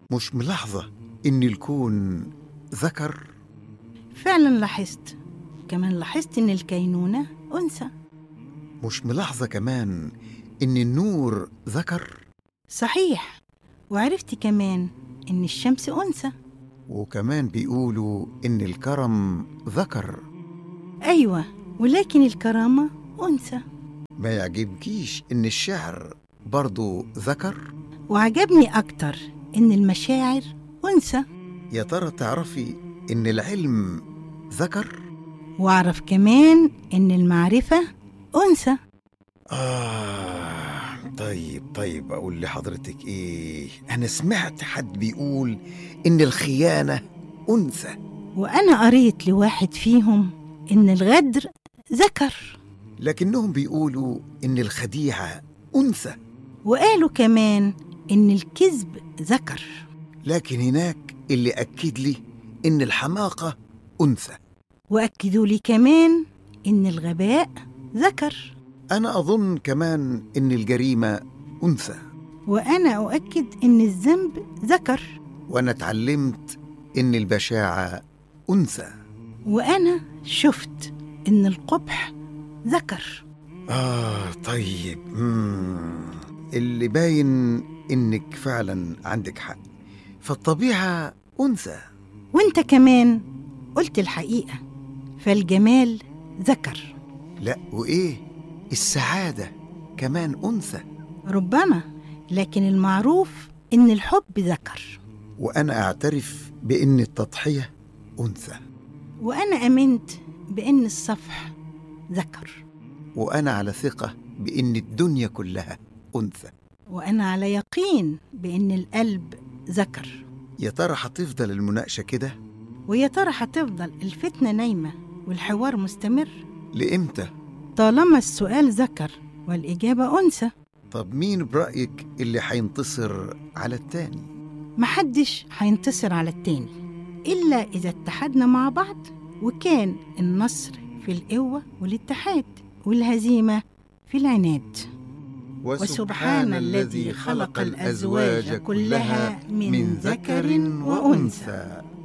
مش ملاحظة إن الكون ذكر فعلا لاحظت كمان لاحظت إن الكينونة أنثى مش ملاحظة كمان إن النور ذكر صحيح وعرفت كمان إن الشمس أنثى وكمان بيقولوا إن الكرم ذكر أيوة ولكن الكرامة أنثى ما يعجبكيش إن الشعر برضو ذكر وعجبني أكتر إن المشاعر أنثى يا ترى تعرفي إن العلم ذكر وأعرف كمان إن المعرفة أنثى آه طيب طيب أقول لحضرتك إيه أنا سمعت حد بيقول إن الخيانة أنثى وأنا قريت لواحد فيهم إن الغدر ذكر لكنهم بيقولوا إن الخديعة أنثى وقالوا كمان إن الكذب ذكر لكن هناك اللي أكد لي إن الحماقة أنثى وأكدوا لي كمان إن الغباء ذكر أنا أظن كمان إن الجريمة أنثى وأنا أؤكد إن الذنب ذكر وأنا اتعلمت إن البشاعة أنثى وأنا شفت إن القبح ذكر آه طيب مم. اللي باين إنك فعلا عندك حق فالطبيعة أنثى وأنت كمان قلت الحقيقة فالجمال ذكر لا وإيه السعادة كمان أنثى ربما لكن المعروف إن الحب ذكر وأنا أعترف بإن التضحية أنثى وأنا أمنت بإن الصفح ذكر وأنا على ثقة بإن الدنيا كلها أنثى وأنا على يقين بإن القلب ذكر يا ترى هتفضل المناقشة كده ويا ترى هتفضل الفتنة نايمة والحوار مستمر لإمتى؟ طالما السؤال ذكر والإجابة أنثى طب مين برأيك اللي هينتصر على التاني؟ محدش هينتصر على التاني إلا إذا اتحدنا مع بعض وكان النصر في القوة والاتحاد والهزيمة في العناد وسبحان الذي خلق الأزواج كلها من ذكر وأنثى